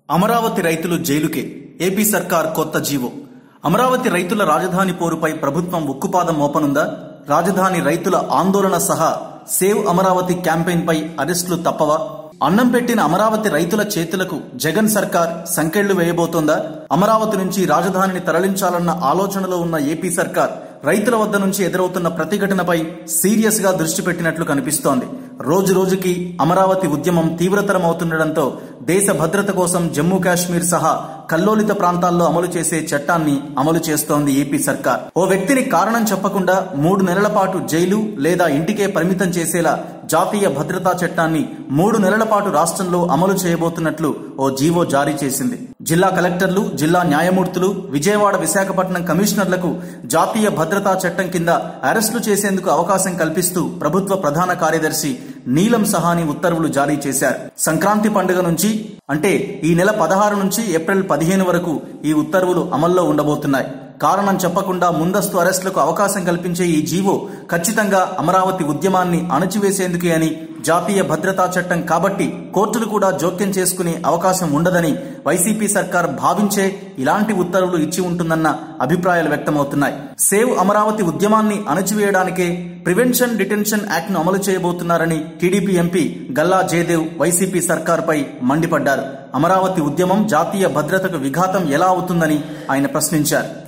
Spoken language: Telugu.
అమరావతి రైతులు జైలుకే ఏపీ సర్కార్ కొత్త జీవో అమరావతి రైతుల రాజధాని పోరుపై ప్రభుత్వం ఉక్కుపాదం మోపనుందా రాజధాని రైతుల ఆందోళన సహా సేవ్ అమరావతి క్యాంపెయిన్ పై అరెస్టులు తప్పవా అన్నం పెట్టిన అమరావతి రైతుల చేతులకు జగన్ సర్కార్ సంకెళ్లు వేయబోతోందా అమరావతి నుంచి రాజధానిని తరలించాలన్న ఆలోచనలో ఉన్న ఏపీ సర్కార్ రైతుల వద్ద నుంచి ఎదురవుతున్న ప్రతిఘటనపై సీరియస్ గా దృష్టి పెట్టినట్లు కనిపిస్తోంది రోజు రోజుకి అమరావతి ఉద్యమం తీవ్రతరం అవుతుండటంతో దేశ భద్రత కోసం జమ్మూ కాశ్మీర్ సహా కల్లోలిత ప్రాంతాల్లో అమలు చేసే చట్టాన్ని అమలు చేస్తోంది ఏపీ సర్కార్ ఓ వ్యక్తిని కారణం చెప్పకుండా మూడు నెలల పాటు జైలు లేదా ఇంటికే పరిమితం చేసేలా జాతీయ భద్రతా చట్టాన్ని మూడు నెలల పాటు రాష్ట్రంలో అమలు చేయబోతున్నట్లు ఓ జీవో జారీ చేసింది జిల్లా కలెక్టర్లు జిల్లా న్యాయమూర్తులు విజయవాడ విశాఖపట్నం కమిషనర్లకు జాతీయ భద్రతా చట్టం కింద అరెస్టులు చేసేందుకు అవకాశం కల్పిస్తూ ప్రభుత్వ ప్రధాన కార్యదర్శి నీలం సహాని ఉత్తర్వులు జారీ చేశారు సంక్రాంతి పండుగ నుంచి అంటే ఈ నెల పదహారు నుంచి ఏప్రిల్ పదిహేను వరకు ఈ ఉత్తర్వులు అమల్లో ఉండబోతున్నాయి కారణం చెప్పకుండా ముందస్తు అరెస్టులకు అవకాశం కల్పించే ఈ జీవో ఖచ్చితంగా అమరావతి ఉద్యమాన్ని అణచివేసేందుకే అని జాతీయ భద్రతా చట్టం కాబట్టి కోర్టులు కూడా జోక్యం చేసుకునే అవకాశం ఉండదని వైసీపీ సర్కార్ భావించే ఇలాంటి ఉత్తర్వులు ఇచ్చి ఉంటుందన్న అభిప్రాయాలు వ్యక్తమవుతున్నాయి సేవ్ అమరావతి ఉద్యమాన్ని అణచివేయడానికే ప్రివెన్షన్ డిటెన్షన్ యాక్ట్ ను అమలు చేయబోతున్నారని TDP MP Galla Jayadev YCP సర్కార్పై మండిపడ్డారు అమరావతి ఉద్యమం జాతీయ భద్రతకు విఘాతం ఎలా అవుతుందని ఆయన ప్రశ్నించారు